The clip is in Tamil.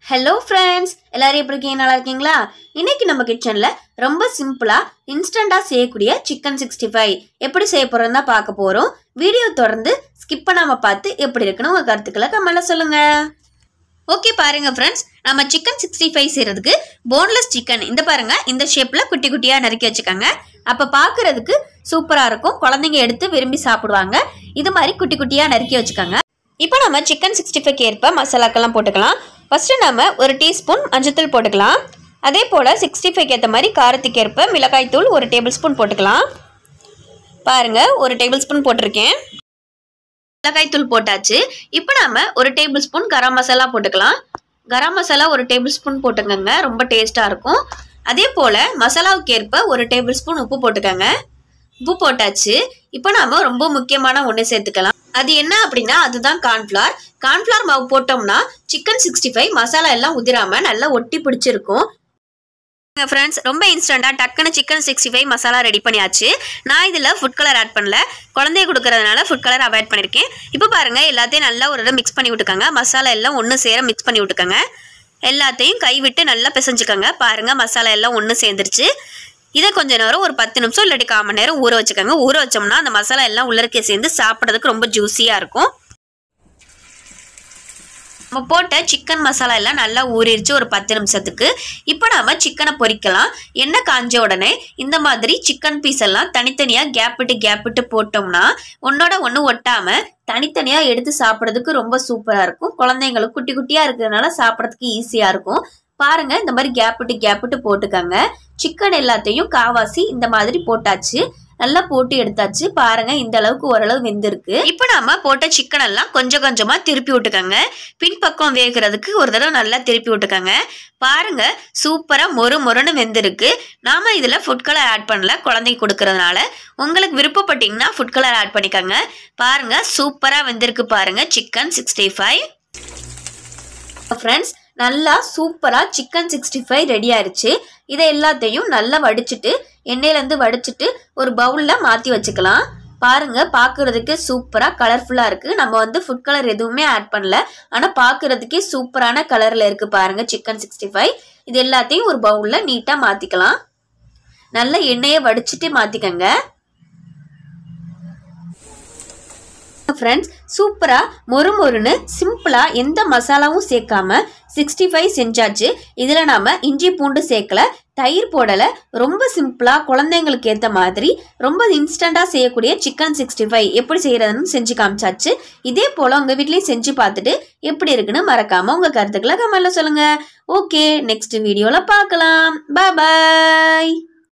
ஹலோ ஃப்ரெண்ட்ஸ் எல்லாரும் எப்படி இருக்கீங்க நல்லா இருக்கீங்களா இன்னைக்கு நம்ம கிச்சனில் ரொம்ப சிம்பிளாக இன்ஸ்டண்ட்டாக செய்யக்கூடிய சிக்கன் சிக்ஸ்டி ஃபைவ் எப்படி செய்ய போகிறோம் தான் பார்க்க போகிறோம் வீடியோ தொடர்ந்து ஸ்கிப் பண்ணாமல் பார்த்து எப்படி இருக்குன்னு உங்கள் கருத்துக்களை கமெண்ட்ல சொல்லுங்கள் ஓகே பாருங்க ஃப்ரெண்ட்ஸ் நம்ம சிக்கன் சிக்ஸ்டி ஃபைவ் செய்கிறதுக்கு போன்லெஸ் சிக்கன் இந்த பாருங்க இந்த ஷேப்பில் குட்டி குட்டியாக நறுக்கி வச்சுக்கோங்க அப்போ பார்க்குறதுக்கு சூப்பராக இருக்கும் குழந்தைங்க எடுத்து விரும்பி சாப்பிடுவாங்க இது மாதிரி குட்டி குட்டியாக நறுக்கி வச்சுக்கோங்க இப்போ நம்ம சிக்கன் சிக்ஸ்டி ஃபைவ் ஏற்ப மசாலாக்கெல்லாம் போட்டுக்கலாம் ஃபஸ்ட்டு நம்ம ஒரு டீஸ்பூன் மஞ்சத்தூள் போட்டுக்கலாம் அதே போல் சிக்ஸ்டி ஃபைவ் ஏற்ற மாதிரி காரத்துக்கு ஏற்ப மிளகாய் தூள் ஒரு டேபிள் ஸ்பூன் போட்டுக்கலாம் பாருங்கள் ஒரு டேபிள் ஸ்பூன் போட்டிருக்கேன் மிளகாய் தூள் போட்டாச்சு இப்போ நாம ஒரு டேபிள் ஸ்பூன் கரம் மசாலா போட்டுக்கலாம் கரம் மசாலா ஒரு டேபிள் ஸ்பூன் போட்டுக்கோங்க ரொம்ப டேஸ்ட்டாக இருக்கும் அதே போல் மசாலாவுக்கு ஏற்ப ஒரு டேபிள் ஸ்பூன் உப்பு போட்டுக்கோங்க உப்பு போட்டாச்சு இப்போ நாம ரொம்ப முக்கியமான ஒன்று சேர்த்துக்கலாம் அது என்ன அப்படின்னா அதுதான் கார்ன்ஃப்ளவர் கார்ன்ஃப்ளவர் மாவு போட்டோம்னா சிக்கன் சிக்ஸ்டி ஃபைவ் மசாலா எல்லாம் உதிராம நல்லா ஒட்டி பிடிச்சிருக்கும் ஃப்ரெண்ட்ஸ் ரொம்ப இன்ஸ்டண்ட்டாக டக்குன்னு chicken sixty five masala ready பண்ணியாச்சு நான் இதில் ஃபுட் கலர் ஆட் பண்ணல குழந்தைய கொடுக்கறதுனால ஃபுட் கலர் அவாய்ட் பண்ணியிருக்கேன் இப்போ பாருங்கள் எல்லாத்தையும் நல்லா ஒரு இடம் மிக்ஸ் பண்ணி விட்டுக்கோங்க மசாலா எல்லாம் ஒன்று சேர மிக்ஸ் பண்ணி விட்டுக்கோங்க எல்லாத்தையும் கை விட்டு நல்லா பிசைஞ்சுக்கோங்க பாருங்கள் மசாலா எல்லாம் ஒன்று சேர்ந்துருச்சு இதை கொஞ்ச நேரம் ஒரு பத்து நிமிஷம் இல்லாட்டி கால் மணி நேரம் ஊற வச்சுக்கோங்க ஊற வச்சோம்னா அந்த மசாலா எல்லாம் உள்ளருக்கே சேர்ந்து சாப்பிட்றதுக்கு ரொம்ப ஜூஸியாக இருக்கும் நம்ம போட்ட சிக்கன் மசாலா எல்லாம் நல்லா ஊறிடுச்சு ஒரு பத்து நிமிஷத்துக்கு இப்போ நாம சிக்கனை பொரிக்கலாம் எண்ணெய் காஞ்ச உடனே இந்த மாதிரி சிக்கன் பீஸ் எல்லாம் தனித்தனியாக கேப் விட்டு கேப் விட்டு போட்டோம்னா ஒன்னோட ஒன்று ஒட்டாம தனித்தனியாக எடுத்து சாப்பிட்றதுக்கு ரொம்ப சூப்பராக இருக்கும் குழந்தைங்களுக்கு குட்டி குட்டியாக இருக்கிறதுனால சாப்பிட்றதுக்கு ஈஸியாக இருக்கும் பாருங்க இந்த மாதிரி கேப் விட்டு கேப் விட்டு போட்டுக்கோங்க சிக்கன் எல்லாத்தையும் காவாசி இந்த மாதிரி போட்டாச்சு நல்லா போட்டு எடுத்தாச்சு பாருங்க இந்த அளவுக்கு ஓரளவு வெந்திருக்கு இப்போ நாம போட்ட சிக்கன் எல்லாம் கொஞ்சம் கொஞ்சமா திருப்பி விட்டுக்கோங்க பின்பக்கம் வேகிறதுக்கு ஒரு தடவை நல்லா திருப்பி விட்டுக்கோங்க பாருங்க சூப்பரா மொறு மொறுன்னு வெந்திருக்கு நாம இதுல ஃபுட் கலர் ஆட் பண்ணல குழந்தைக்கு கொடுக்கறதுனால உங்களுக்கு விருப்பப்பட்டீங்கன்னா ஃபுட் கலர் ஆட் பண்ணிக்கோங்க பாருங்க சூப்பரா வெந்திருக்கு பாருங்க சிக்கன் சிக்ஸ்டி ஃபைவ் ஃப்ரெண்ட்ஸ் நல்லா சூப்பராக சிக்கன் சிக்ஸ்டி ஃபைவ் ரெடி ஆயிடுச்சு இதை எல்லாத்தையும் நல்லா வடிச்சிட்டு எண்ணெயிலேருந்து வடிச்சிட்டு ஒரு பவுலில் மாற்றி வச்சுக்கலாம் பாருங்க பார்க்குறதுக்கு சூப்பராக கலர்ஃபுல்லாக இருக்குது நம்ம வந்து ஃபுட் கலர் எதுவுமே ஆட் பண்ணல ஆனால் பார்க்குறதுக்கே சூப்பரான கலரில் இருக்குது பாருங்க சிக்கன் சிக்ஸ்டி ஃபைவ் இது எல்லாத்தையும் ஒரு பவுலில் நீட்டாக மாற்றிக்கலாம் நல்ல எண்ணெயை வடிச்சிட்டு மாற்றிக்கங்க ஃப்ரெண்ட்ஸ் சூப்பராக மொறு மொறுன்னு சிம்பிளாக எந்த மசாலாவும் சேர்க்காம சிக்ஸ்டி ஃபைவ் செஞ்சாச்சு இதில் நாம் இஞ்சி பூண்டு சேர்க்கல தயிர் போடலை ரொம்ப சிம்பிளாக குழந்தைங்களுக்கு ஏற்ற மாதிரி ரொம்ப இன்ஸ்டண்ட்டாக செய்யக்கூடிய சிக்கன் சிக்ஸ்டி ஃபைவ் எப்படி செய்கிறதுன்னு செஞ்சு காமிச்சாச்சு இதே போல் உங்கள் வீட்லேயும் செஞ்சு பார்த்துட்டு எப்படி இருக்குன்னு மறக்காமல் உங்கள் கருத்துக்களை கமெண்ட்டில் சொல்லுங்கள் ஓகே நெக்ஸ்ட் வீடியோவில் பார்க்கலாம் பாய்